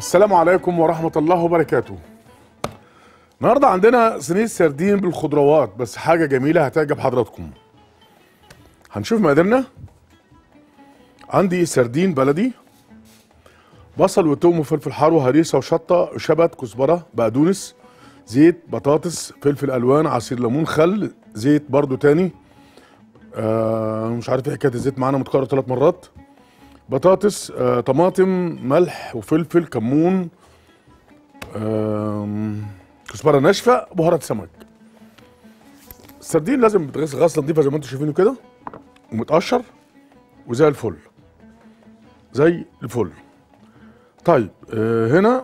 السلام عليكم ورحمة الله وبركاته النهاردة عندنا صينية سردين بالخضروات بس حاجة جميلة هتعجب حضراتكم هنشوف مقاديرنا عندي سردين بلدي بصل وتوم وفلفل حار وهريسة وشطة وشبت كزبرة بقدونس زيت بطاطس فلفل ألوان عصير ليمون خل زيت برضو تاني آه مش عارف ايه حكاية الزيت معانا متكرر ثلاث مرات بطاطس آه، طماطم ملح وفلفل كمون آم، كزبره ناشفه بهارات سمك السردين لازم بتغسل غسله نظيفه زي ما انتم شايفينه كده ومتقشر وزي الفل زي الفل طيب آه، هنا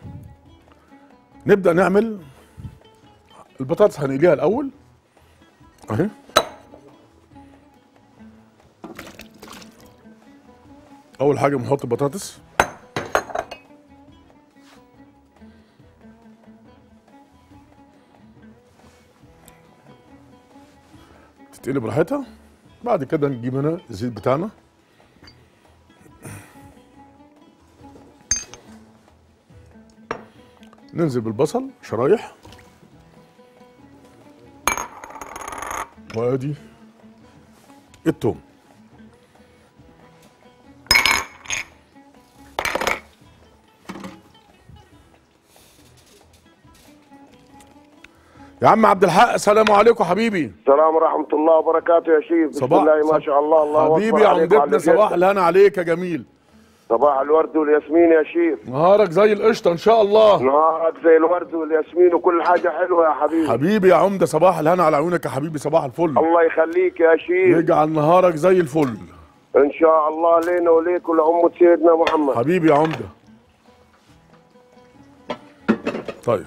نبدا نعمل البطاطس هنقليها الاول اهي اول حاجه بنحط البطاطس تتقلي براحتها بعد كده نجيب هنا الزيت بتاعنا ننزل بالبصل شرايح وادي التوم يا عم عبد الحق السلام عليكم حبيبي السلام ورحمة الله وبركاته يا شيخ بسم صباح الله ما شاء الله الله حبيبي أكبر يا عليك وعلى عمدتنا صباح جدك. الهنا عليك يا جميل صباح الورد والياسمين يا شيخ نهارك زي القشطه ان شاء الله نهارك زي الورد والياسمين وكل حاجة حلوة يا حبيبي حبيبي يا عمده صباح الهنا على عيونك يا حبيبي صباح الفل الله يخليك يا شيخ يجعل نهارك زي الفل إن شاء الله لينا وليك ولأمة سيدنا محمد حبيبي يا عمده طيب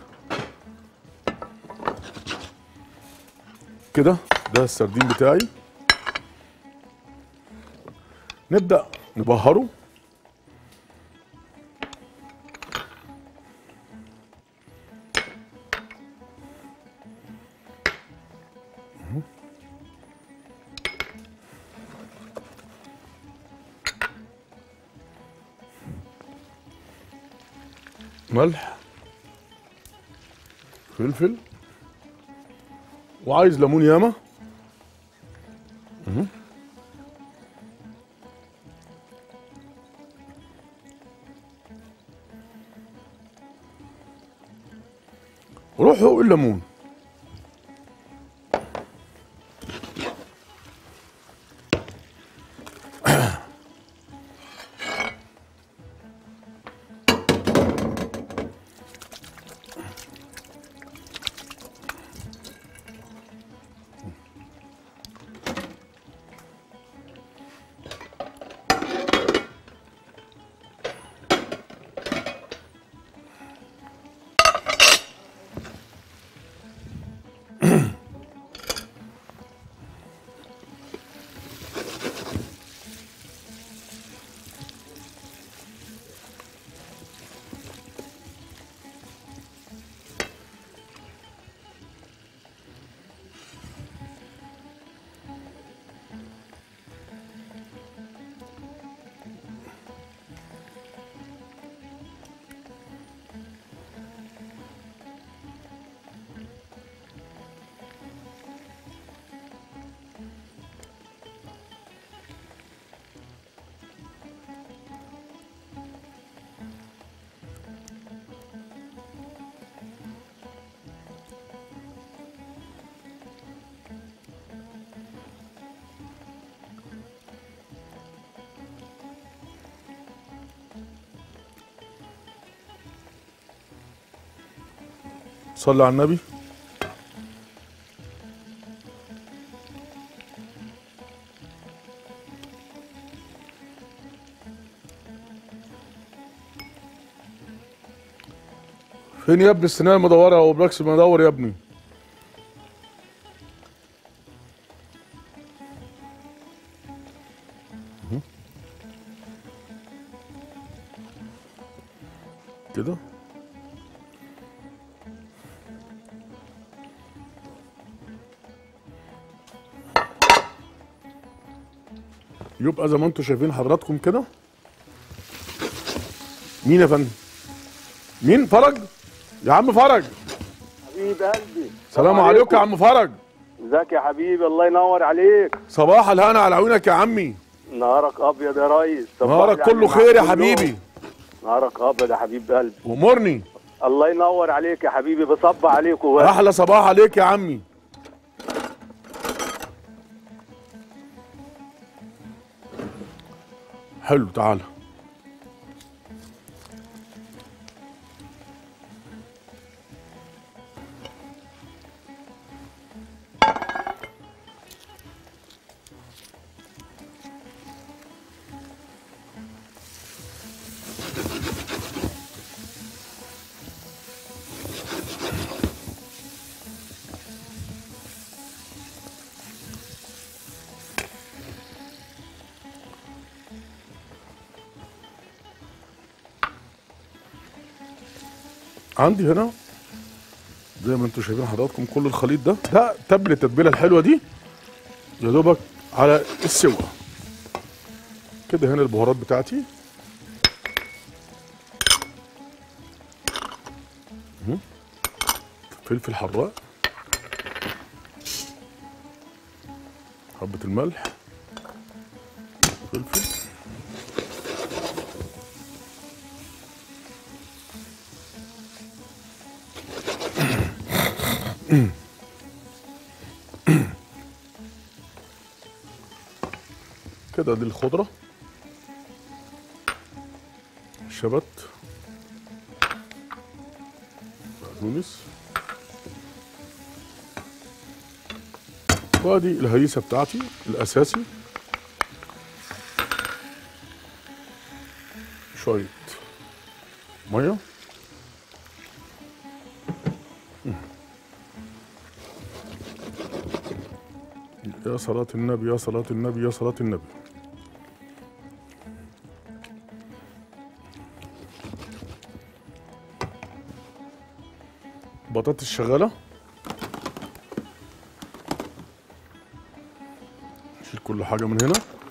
كده ده السردين بتاعي نبدا نبهره ملح فلفل وعايز ليمون ياما مهم. روحوا الليمون صلي على النبي فين يا ابني السنان المدوره او بلاكس المدور يا ابني مهم. كده يبقى زي ما انتم شايفين حضراتكم كده مين يا فندم مين فرج يا عم فرج حبيب قلبي سلام عليكم يا عم فرج ازيك يا حبيبي الله ينور عليك صباح الهنا على عيونك يا عمي نهارك ابيض يا ريس صباح نهارك يعني كله مع خير يا كلهم. حبيبي نهارك ابيض يا حبيب قلبي وامرني الله ينور عليك يا حبيبي بصب عليك وبس. احلى صباح عليك يا عمي حلو تعالى عندي هنا زي ما انتم شايفين حضراتكم كل الخليط ده ده تبل التتبيله الحلوه دي يا دوبك على السوا كده هنا البهارات بتاعتي مم. فلفل حراق حبة الملح فلفل كده دي الخضرة شبت بقدونس وادي الهريسة بتاعتي الأساسي شوية مية يا صلاة النبي يا صلاة النبي يا صلاة النبي بطاطس شغالة نشيل كل حاجة من هنا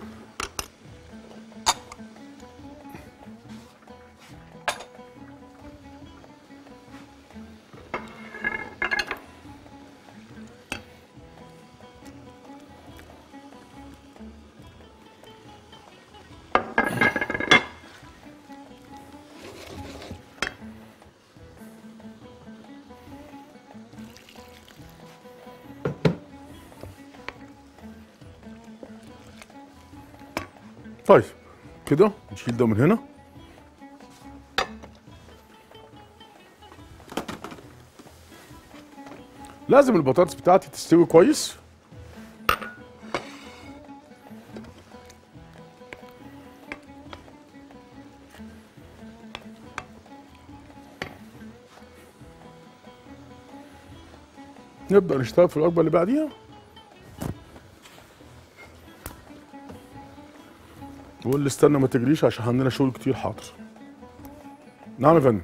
طيب كده نشيل ده من هنا لازم البطاطس بتاعتي تستوي كويس نبدأ نشتغل في الوجبة اللي بعديها واللي استنى ما تجريش عشان عندنا شغل كتير حاضر نعم يا فندم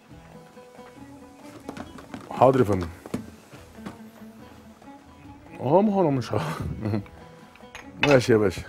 حاضر يا فندم اه ما هو انا مش ه... ماشي يا باشا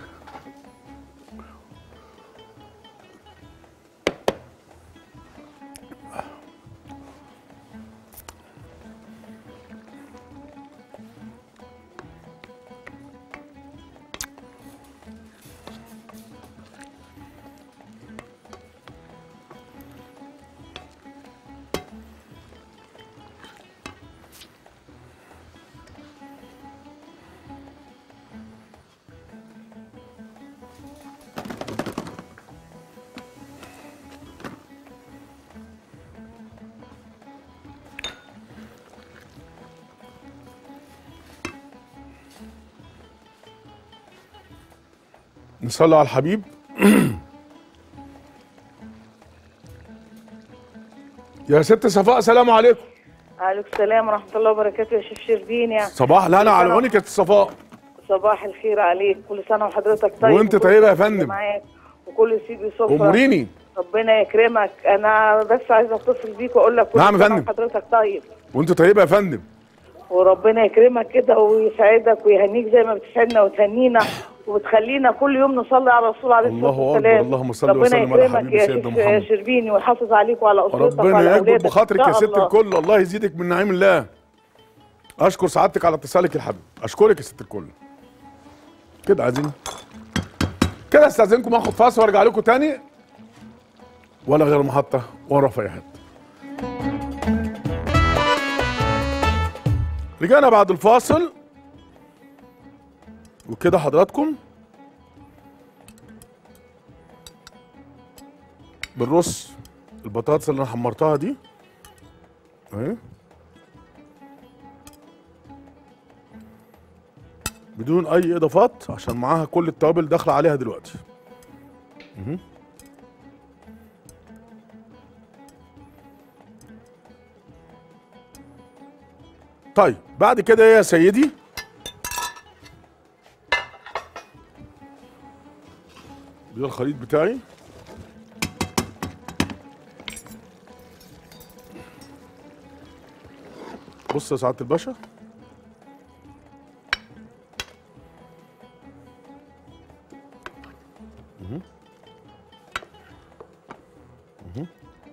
نصلي على الحبيب يا ست صفاء سلام عليكم عليكم السلام ورحمة الله وبركاته يا شيف شربين يا صباح الهنا على عيونك يا ست صفاء صباح الخير عليك كل سنة وحضرتك طيب وانت وكل طيبة يا سنة فندم. معاك وكل سيدي سفرة اموريني ربنا يكرمك انا بس عايزة اتصل بيك واقول لك كل نعم يا سنة فندم. وحضرتك طيب وانت طيبه يا فندم وربنا يكرمك كده ويسعدك ويهنيك زي ما بتسعدنا وتهنينا وبتخلينا كل يوم نصلي على الرسول عليه الله الصلاه أكبر، والسلام اللهم صل ربنا وسلم على يكرمك حبيبي يا سيدنا شيخ محمد. شربيني ويحافظ عليك وعلى اسرتك ربنا وعلى يكبر اولادك بخاطرك إن يا شاء ست الله. الكل الله يزيدك من نعيم الله اشكر سعادتك على اتصالك يا حبيبي اشكرك يا ست الكل كده عايزين كده استاذنكم اخد فاصل وارجع لكم تاني ولا غير محطه ولا في اي حته رجعنا بعد الفاصل وكده حضراتكم بالرص البطاطس اللي انا حمرتها دي اهي بدون اي اضافات عشان معاها كل التوابل داخله عليها دلوقتي مهم. طيب بعد كده ايه يا سيدي ده الخليط بتاعي بص يا سعاده الباشا مهم. مهم.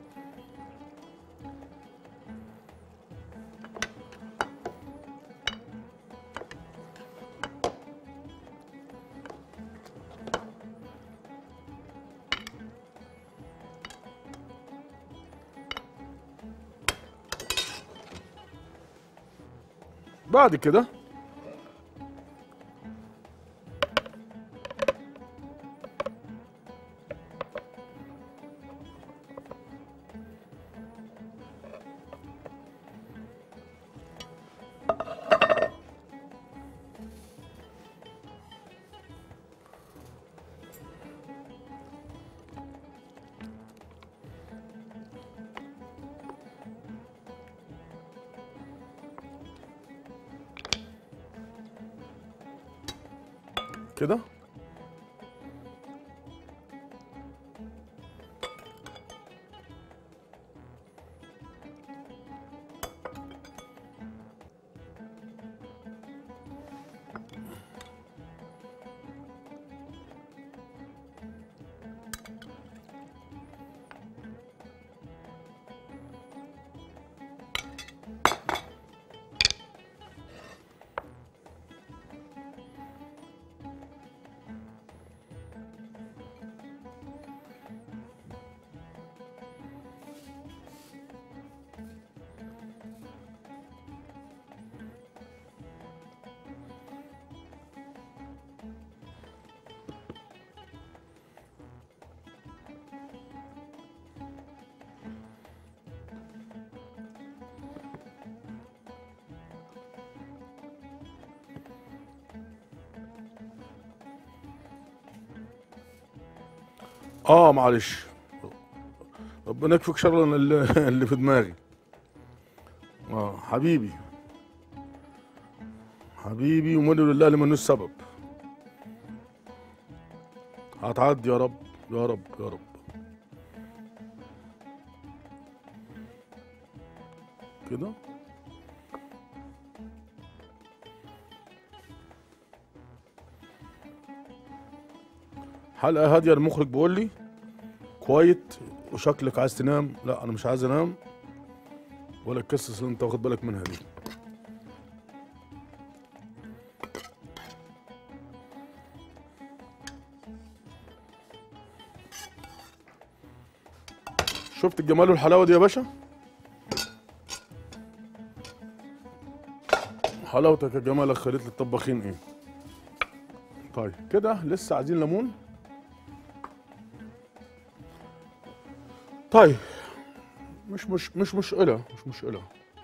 بعد كده كده اه معلش ربنا يكفيك شر اللي, اللي في دماغي اه حبيبي حبيبي ومن لله لمن السبب هتعدي يا رب يا رب يا رب كده حلقة هادية المخرج بيقول لي كويت وشكلك عايز تنام لا انا مش عايز انام ولا القصص اللي انت واخد بالك منها دي شفت الجمال والحلاوه دي يا باشا حلاوتك يا جمالك خليت للطباخين ايه طيب كده لسه عايزين ليمون طيب مش مش مش مشكلة مش مشكلة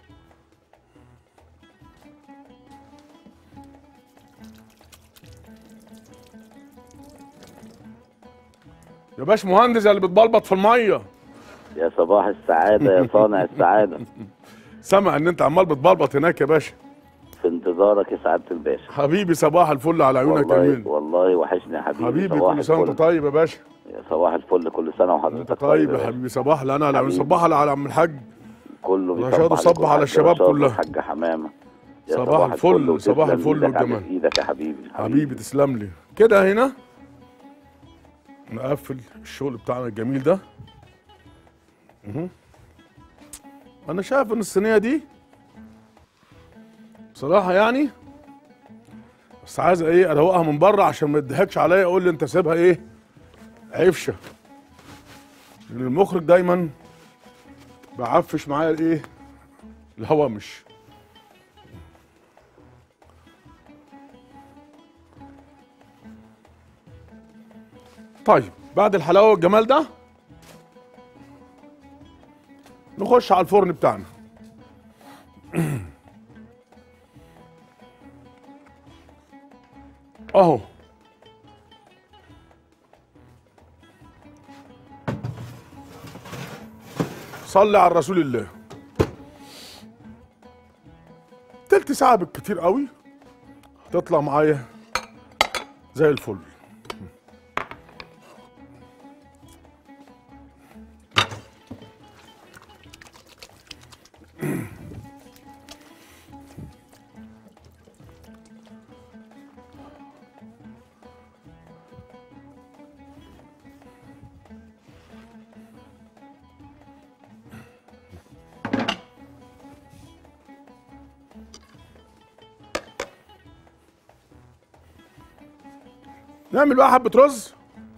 يا باش مهندس اللي بتبلبط في المية يا صباح السعادة يا صانع السعادة سامع ان انت عمال بتبلبط هناك يا باشا في انتظارك يا سعادة الباشا حبيبي صباح الفل على عيونك يا والله مين والله وحشني يا حبيبي حبيبي صباح كل سنة وانت الفل. طيب يا باشا يا صباح الفل كل سنة وحضرتك انت طيب يا باشا. حبيبي صباح لا انا على حبيبي. صباح على عم الحاج كله رشاد بيصبح وصبح عليكم على الحاج الشباب رشاد كلها. والحاج حمامة يا صباح الفل، وتسلم صباح الفل إيدك على والجمال. ايدك يا حبيبي حبيبي تسلم لي كده هنا نقفل الشغل بتاعنا الجميل ده مهم. انا شايف ان الصينيه دي بصراحه يعني بس عايز ايه اروقها من بره عشان ما يضحكش عليا اقول لي انت سيبها ايه عفشه لان المخرج دايما بعفش معايا الايه الهوامش طيب بعد الحلاوه والجمال ده نخش على الفرن بتاعنا اهو صلي على رسول الله تلت ساعة بالكتير قوي هتطلع معايا زي الفل نعمل بقى حبة رز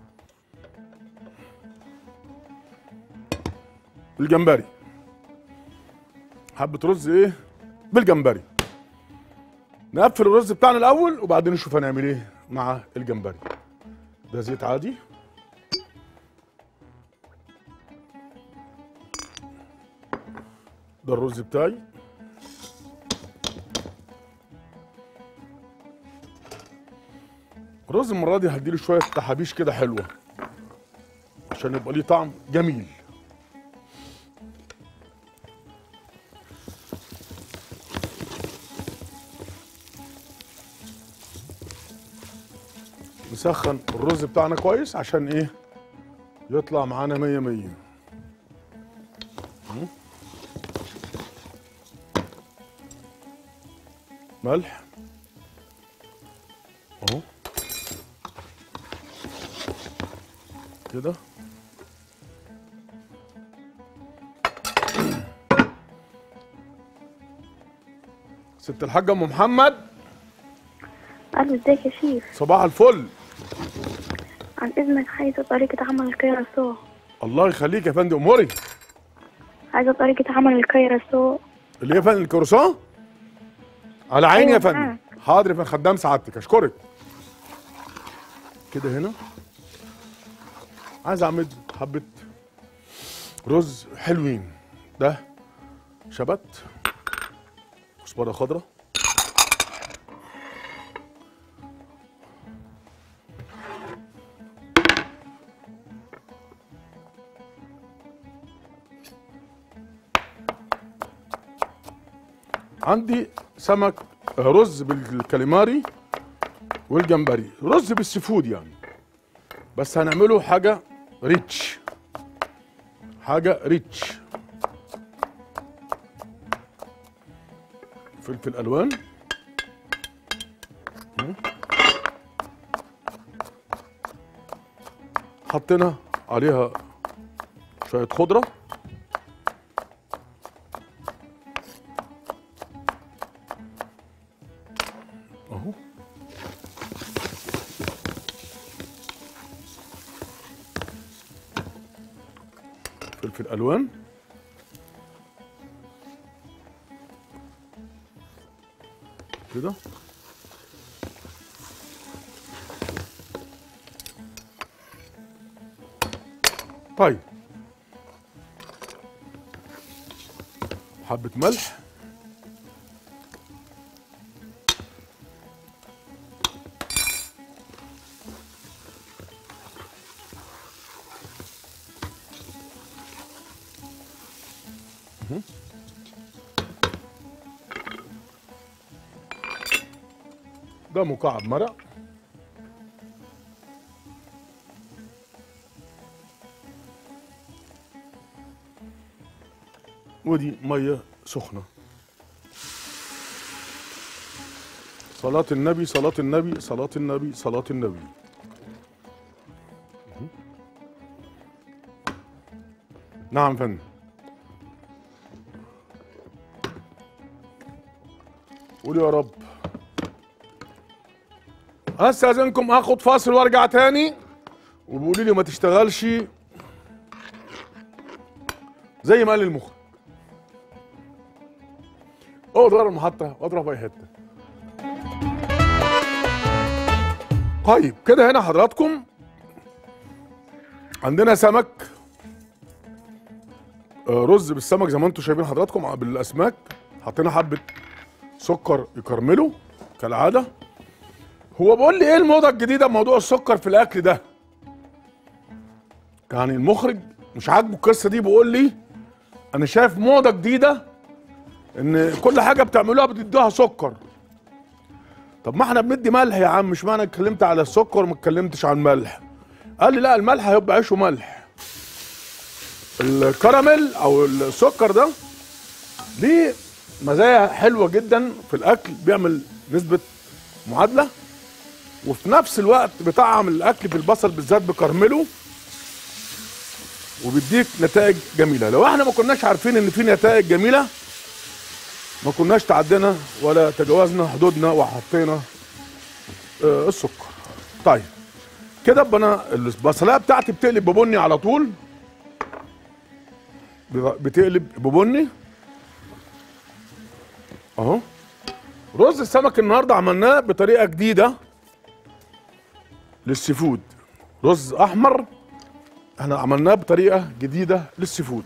بالجمبري حبة رز ايه بالجمبري نقفل الرز بتاعنا الاول وبعدين نشوف هنعمل ايه مع الجمبري ده زيت عادي ده الرز بتاعي الرز المره دي هديله شويه تحابيش كده حلوه عشان يبقى ليه طعم جميل نسخن الرز بتاعنا كويس عشان ايه يطلع معانا مية مية مم. ملح اهو كده ست الحاجة ام محمد الو ازيك يا شيف صباح الفل عن اذنك عايزه طريقه عمل الكيرسو الله يخليك يا فندم اموري عايزه طريقه عمل الكيرسو اللي هي فندم الكروسون على عيني يا أيوة فندم معاك. حاضر يا فندم خدام سعادتك اشكرك كده هنا عايز اعمل حبه رز حلوين ده شبت كزبره خضراء عندي سمك رز بالكاليماري والجمبري رز بالسفود يعني بس هنعمله حاجة ريتش حاجة ريتش فلفل ألوان مم. حطينا عليها شوية خضرة اهو فلفل الوان كده طيب حبة ملح ده مكعب مرق ودي ميه سخنه صلاة النبي صلاة النبي صلاة النبي صلاة النبي مهم. نعم فندم قول يا رب استاذنكم هاخد فاصل وارجع تاني وبيقولوا لي ما تشتغلش زي ما قال المخرج اقعد ورا المحطه واضرب في اي حته طيب كده هنا حضراتكم عندنا سمك آه، رز بالسمك زي ما انتم شايفين حضراتكم بالاسماك حطينا حبه سكر يكرملوا كالعاده هو بيقول لي ايه الموضه الجديده موضوع السكر في الاكل ده يعني المخرج مش عاجبه القصه دي بيقول لي انا شايف موضه جديده ان كل حاجه بتعملوها بتدوها سكر طب ما احنا بندي ملح يا عم مش معنى اتكلمت على السكر وما اتكلمتش عن الملح قال لي لا الملح هيبقى عيش وملح الكراميل او السكر ده ليه مزايا حلوه جدا في الاكل بيعمل نسبه معادله وفي نفس الوقت بيطعم الاكل في البصل بالذات بكرمله وبيديك نتائج جميله لو احنا ما كناش عارفين ان في نتائج جميله ما كناش تعدينا ولا تجاوزنا حدودنا وحطينا آه السكر طيب كده يبقى انا البصلايه بتاعتي بتقلب ببني على طول بتقلب ببني اهو رز السمك النهارده عملناه بطريقه جديده للسي فود رز احمر احنا عملناه بطريقه جديده للسي فود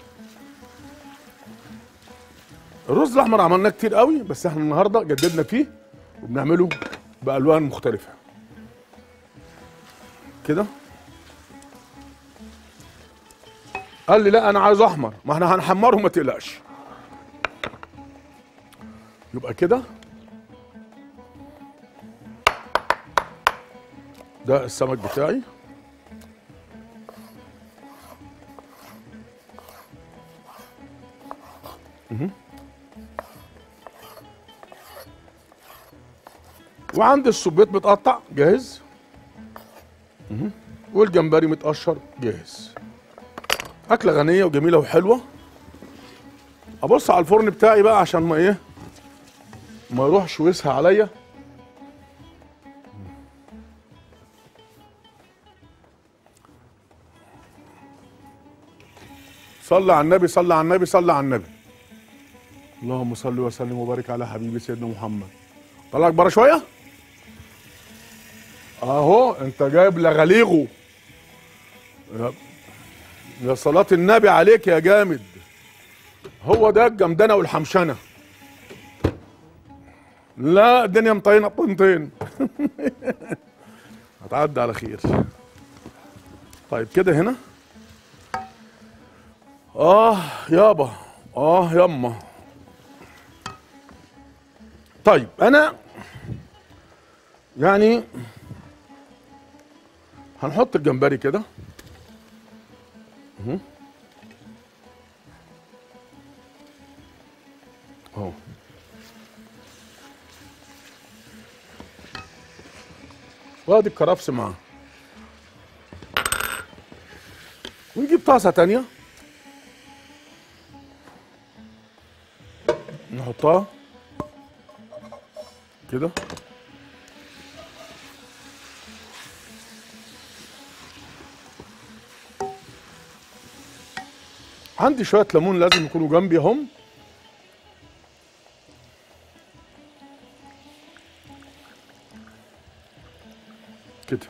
الرز الاحمر عملناه كتير قوي بس احنا النهارده جددنا فيه وبنعمله بالوان مختلفه كده قال لي لا انا عايز احمر ما احنا هنحمره ما تقلقش يبقى كده ده السمك بتاعي مهم. وعندي السبيط متقطع جاهز مهم. والجمبري متقشر جاهز اكله غنيه وجميله وحلوه ابص على الفرن بتاعي بقى عشان ما ايه ما يروحش ويسهى عليا صلى على النبي صلى على النبي صلى على النبي اللهم صل وسلم وبارك على حبيبي سيدنا محمد طلع بره شويه اهو انت جايب لغليغه يا- يا صلاة النبي عليك يا جامد هو ده الجمدنة والحمشنة لا الدنيا مطينة طنطين هتعدي على خير طيب كده هنا اه يابا اه يما طيب انا يعني هنحط الجمبري كده اهو اهو وادي الكرفس معاه ونجيب طاسه تانية نحطها كده عندي شويه ليمون لازم يكونوا جنبي اهم كده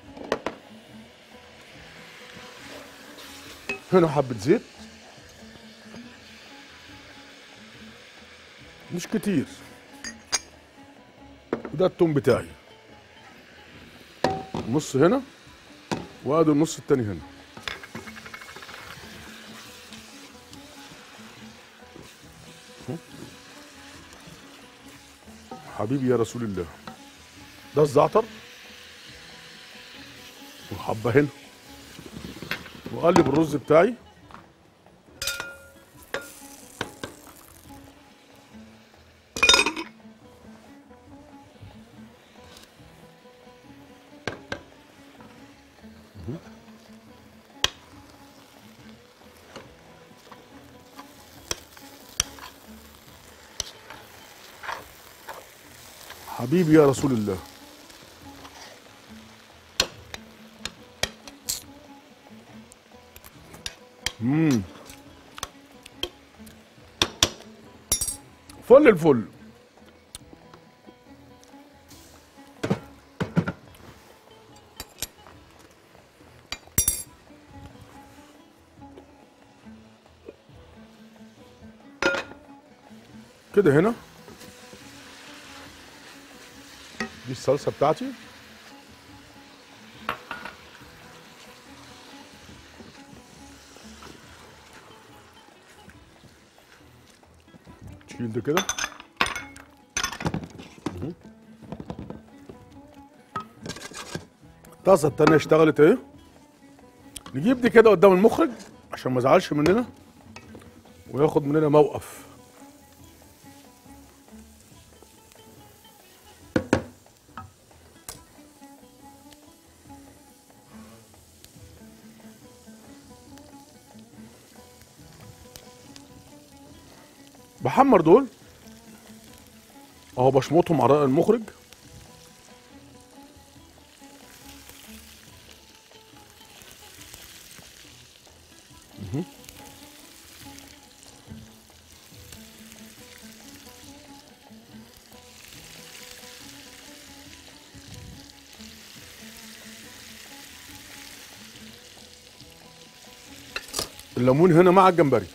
هنا حبه زيت مش كتير وده التوم بتاعي نص هنا وادي النص التاني هنا حبيبي يا رسول الله ده الزعتر وحبه هنا واقلب الرز بتاعي حبيبي يا رسول الله مم. فل الفل كده هنا دي الصلصه بتاعتي تشيل ده كده مهو. الطاسه التانيه اشتغلت اهي نجيب دي كده قدام المخرج عشان ما يزعلش مننا وياخد مننا موقف بحمر دول اهو بشمطهم على رأي المخرج مهم. الليمون هنا مع الجمبري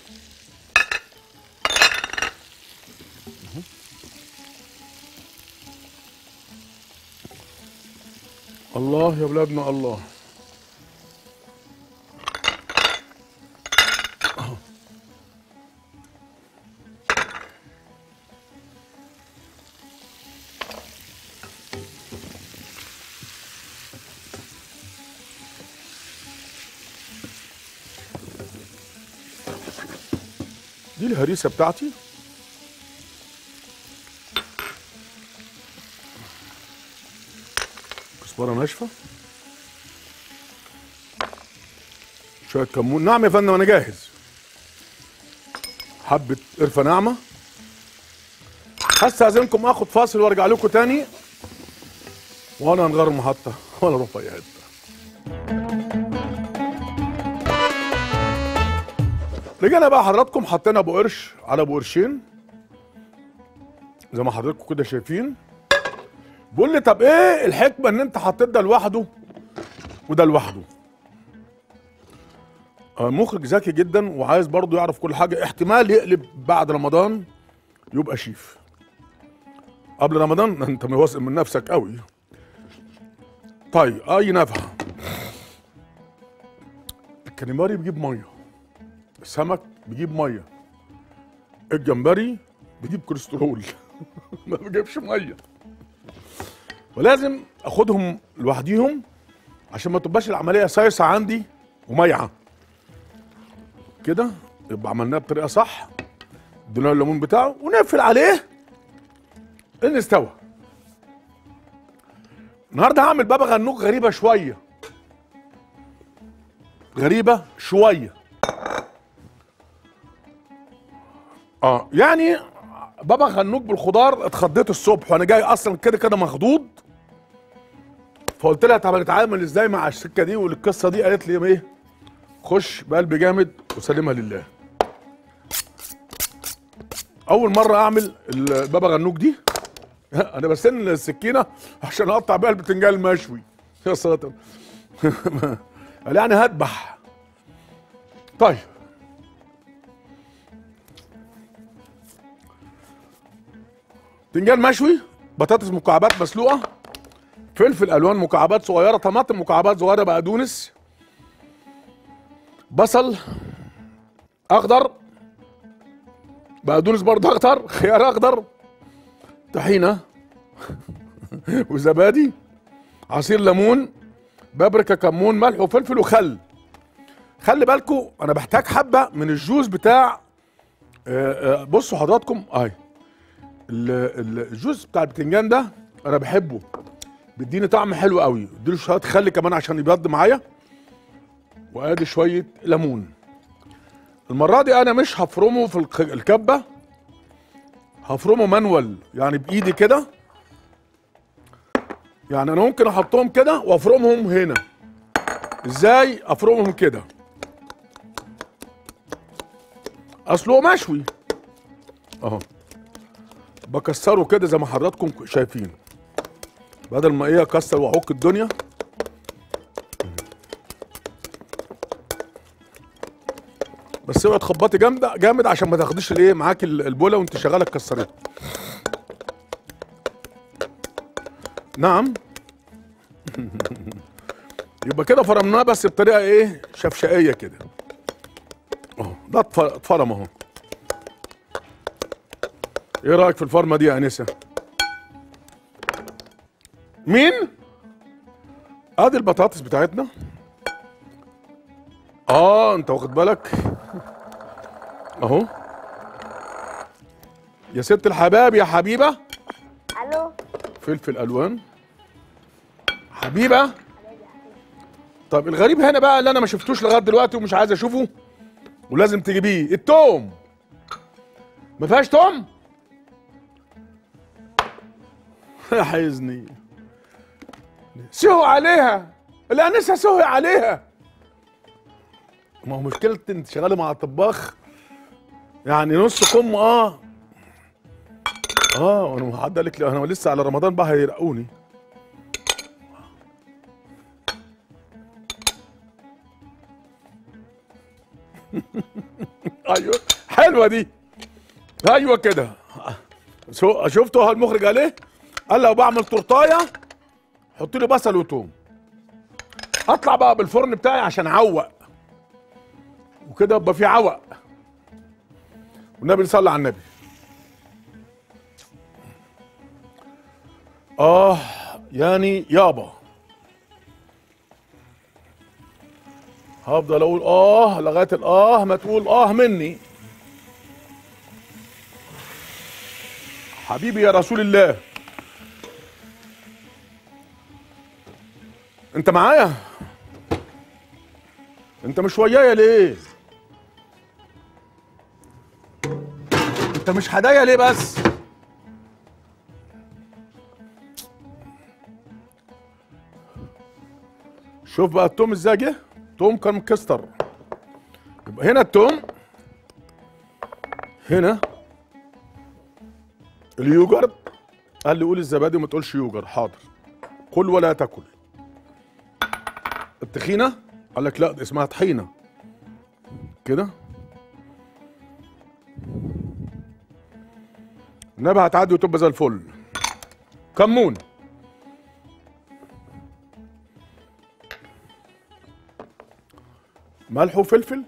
الله يا بلادنا الله دي الهريسه بتاعتي كزبره ناشفه شويه كمون نعم يا فندم انا جاهز حبه قرفه ناعمه هستاذنكم اخد فاصل وارجع لكم تاني وانا هنغير المحطه ولا اروح في اي حته رجعنا بقى حضراتكم حطينا ابو قرش على ابو قرشين زي ما حضراتكم كده شايفين بيقول لي طب ايه الحكمه ان انت حطيت ده لوحده وده لوحده آه، مخرج ذكي جدا وعايز برضه يعرف كل حاجه احتمال يقلب بعد رمضان يبقى شيف قبل رمضان انت واثق من نفسك قوي طيب اي نفحه الكاليماري بيجيب ميه السمك بيجيب ميه الجمبري بيجيب كوليسترول ما بيجيبش ميه ولازم اخدهم لوحديهم عشان ما تبقاش العمليه سايسه عندي وميعه كده يبقى عملناها بطريقه صح ادينا الليمون بتاعه ونقفل عليه ان استوى النهارده هعمل بابا غنوج غريبه شويه غريبه شويه اه يعني بابا غنوج بالخضار اتخضيت الصبح وانا جاي اصلا كده كده مخضوض فقلت لها طب هنتعامل ازاي مع السكه دي والقصه دي قالت لي ايه خش بقلب جامد وسلمها لله اول مره اعمل البابا غنوج دي انا بستنى السكينه عشان اقطع بيها البتنجان المشوي يا ساتر قال يعني هذبح طيب بتنجان مشوي بطاطس مكعبات مسلوقه فلفل الوان مكعبات صغيره طماطم مكعبات صغيره بقدونس بصل اخضر بقدونس برضه اخضر خيار اخضر طحينه وزبادي عصير ليمون بابريكا كمون ملح وفلفل وخل خلي بالكم انا بحتاج حبه من الجوز بتاع آه، آه، بصوا حضراتكم اهي ال- ال- الجوز بتاع البتنجان ده انا بحبه بيديني طعم حلو قوي اديله شويه خل كمان عشان يبيض معايا وادي شويه ليمون المره دي انا مش هفرمه في الك- الكبه هفرمه مانوال يعني بايدي كده يعني انا ممكن احطهم كده وافرمهم هنا ازاي افرمهم كده اصله مشوي اهو بكسره كده زي ما حضراتكم شايفين بدل ما ايه اكسر واعك الدنيا بس اوعي تخبطي جامد جامد عشان ما تاخديش الايه معاك ال- البوله وانت شغاله تكسريها نعم يبقى كده فرمناه بس بطريقه ايه شفشقيه كده اهو ده اتف- اتفرم اهو ايه رايك في الفرمه دي يا انسه مين ادي البطاطس بتاعتنا اه انت واخد بالك اهو يا ست الحباب يا حبيبه الو فلفل الوان حبيبه طب الغريب هنا بقى اللي انا ما شفتوش لغايه دلوقتي ومش عايز اشوفه ولازم تجيبيه التوم ما فيهاش توم حيزني سهوا عليها الانسه سهوا عليها ما هو مشكلة انت شغالة مع طباخ يعني نص كم اه اه وانا حد قال لك انا لسه على رمضان بقى هيرقوني ايوه حلوه دي ايوه كده شو شفتوا المخرج قال ايه؟ قال لو بعمل تورتايه حط لي بصل وتوم اطلع بقى بالفرن بتاعي عشان اعوق وكده يبقى في عوق والنبي نصلي على النبي اه يعني يابا هفضل اقول اه لغايه الاه ما تقول اه مني حبيبي يا رسول الله انت معايا انت مش ويايا ليه انت مش هدايا ليه بس شوف بقى التوم ازاي جه توم كان مكستر يبقى هنا التوم هنا اليوجرت قال لي قول الزبادي وما تقولش يوجر حاضر كل ولا تاكل الطحينه قال لك لا دي اسمها طحينه كده النبي هتعدي وتبقى زي الفل كمون ملح وفلفل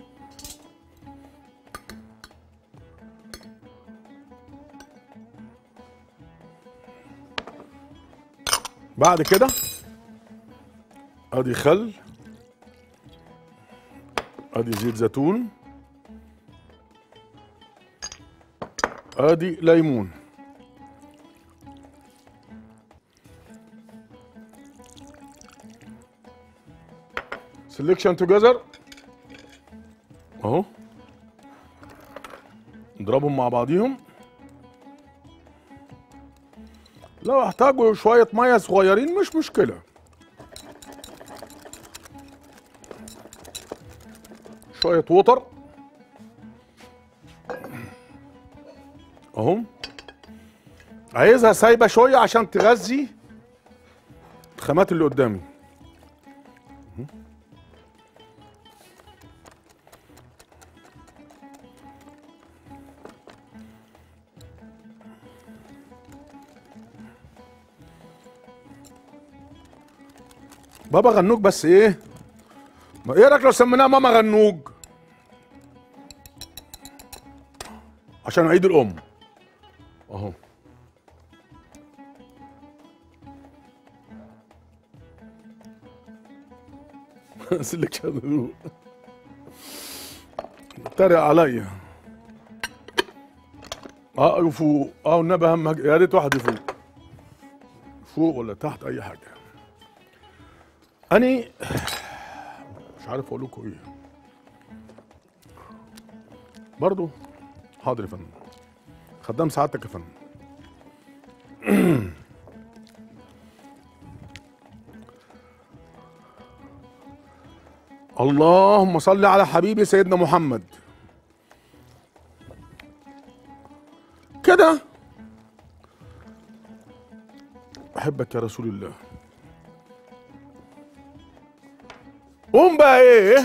بعد كده ادي خل ادي زيت زيتون ادي ليمون سelection together اهو نضربهم مع بعضيهم لو احتاجوا شوية مية صغيرين مش مشكلة شوية ووتر اهو عايزها سايبة شوية عشان تغذي الخامات اللي قدامي بابا غنوج بس ايه ما ايه رايك لو سميناها ماما غنوج عشان عيد الام اهو سلك شادو اتريق عليا اه يفوق اه والنبي اهم حاجة- يا ريت واحد يفوق فوق ولا تحت اي حاجه اني مش عارف اقول لكم ايه برضو حاضر يا فندم خدام سعادتك يا فندم اللهم صل على حبيبي سيدنا محمد كده احبك يا رسول الله قوم بقى ايه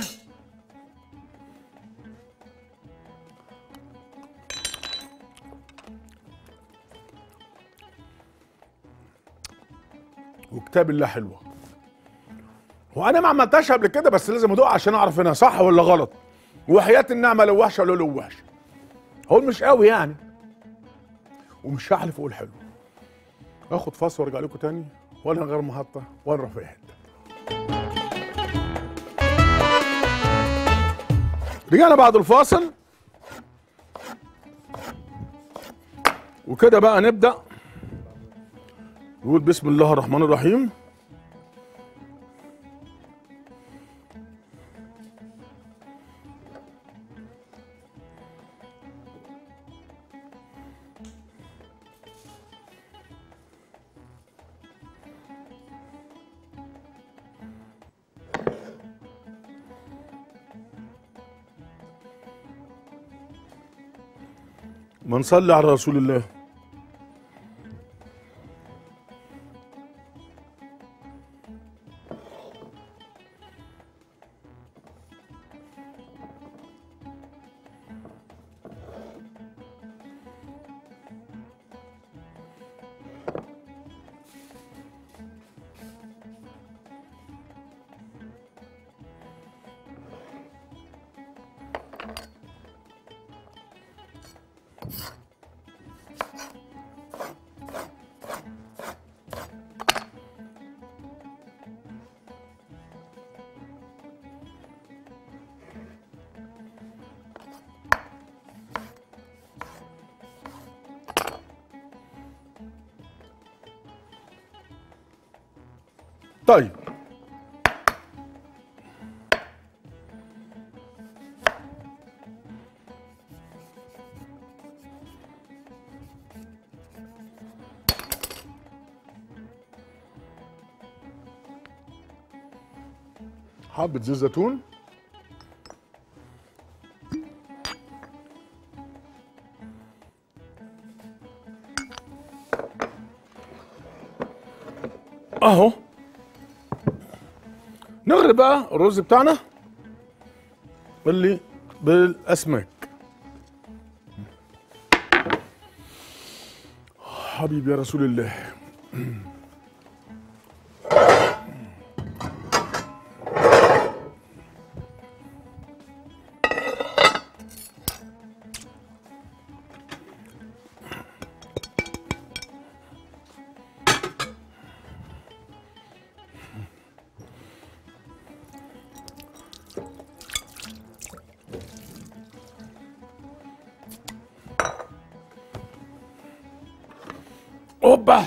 وكتاب الله حلوه وانا ما عملتهاش قبل كده بس لازم ادوق عشان اعرف انها صح ولا غلط وحياه النعمه لو وحشه ولا لو وحشه هو مش قوي يعني ومش هحلف اقول حلو اخد فاصل وارجع لكم تاني وانا غير محطه وانا في حته رجعنا بعد الفاصل وكده بقى نبدا نقول بسم الله الرحمن الرحيم من صلى على رسول الله طيب حبة زيت زيتون اهو نغرب بقى الرز بتاعنا اللي بالاسماك حبيبي يا رسول الله اوبا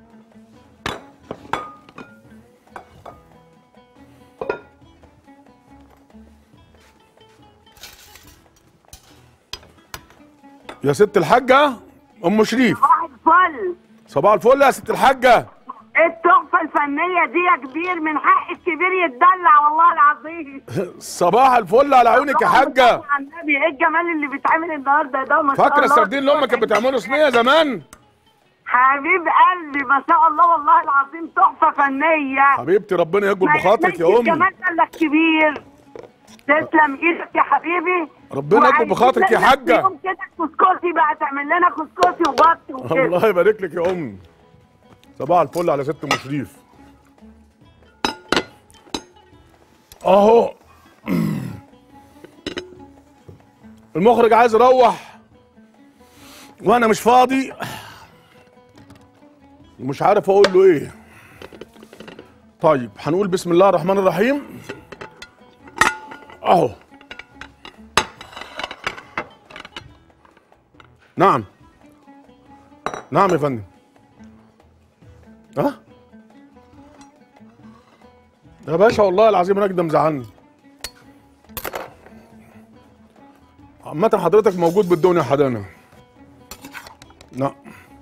يا ست الحاجة أم شريف صباح الفل صباح الفل يا ست الحاجة التحفة الفنية دي يا كبير من حق الكبير يتدلع والله العظيم صباح الفل على عيونك يا حاجة على النبي ايه الجمال اللي بيتعمل النهارده ده ما شاء فاكرة الله. السردين اللي أمك كانت بتعمله صينية زمان حبيب قلبي ما شاء الله والله العظيم تحفة فنية حبيبتي ربنا يجبر ما بخاطرك يا يتنسي أمي الجمال ده إلا الكبير تسلم ايدك يا حبيبي ربنا يجبر وعايزين بخاطرك يا لنا حاجة. يوم كده كسكسي بقى تعمل لنا كسكسي وبط وكده الله يبارك لك يا أمي صباح الفل على ست أم شريف أهو المخرج عايز يروح وأنا مش فاضي ومش عارف أقول له إيه طيب هنقول بسم الله الرحمن الرحيم أهو نعم نعم يا فندم ها يا باشا والله العظيم الراجل ده مزعلني عامة حضرتك موجود بالدنيا حدانا لا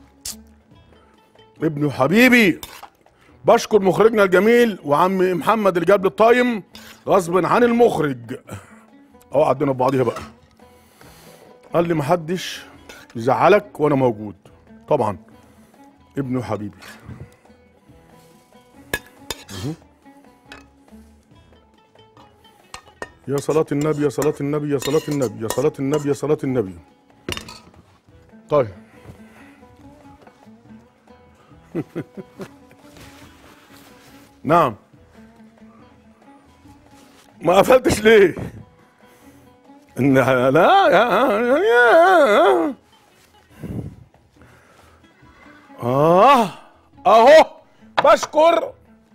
ابني وحبيبي بشكر مخرجنا الجميل وعمي محمد اللي جاب لي الطايم غصب عن المخرج اهو عدينا ببعضيها بقى قال لي محدش يزعلك وانا موجود طبعا ابني وحبيبي مهم. يا صلاة النبي يا صلاة النبي يا صلاة النبي يا صلاة النبي يا صلاة النبي طيب نعم ما قفلتش ليه؟ ان لا يا يا اه اهو بشكر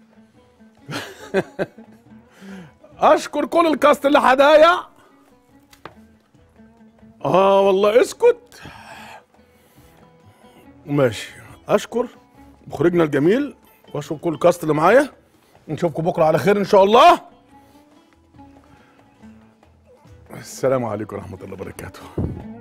اشكر كل الكاست اللي حدايا اه والله اسكت ماشي اشكر مخرجنا الجميل واشكر كل الكاست اللي معايا نشوفكم بكره على خير ان شاء الله السلام عليكم ورحمه الله وبركاته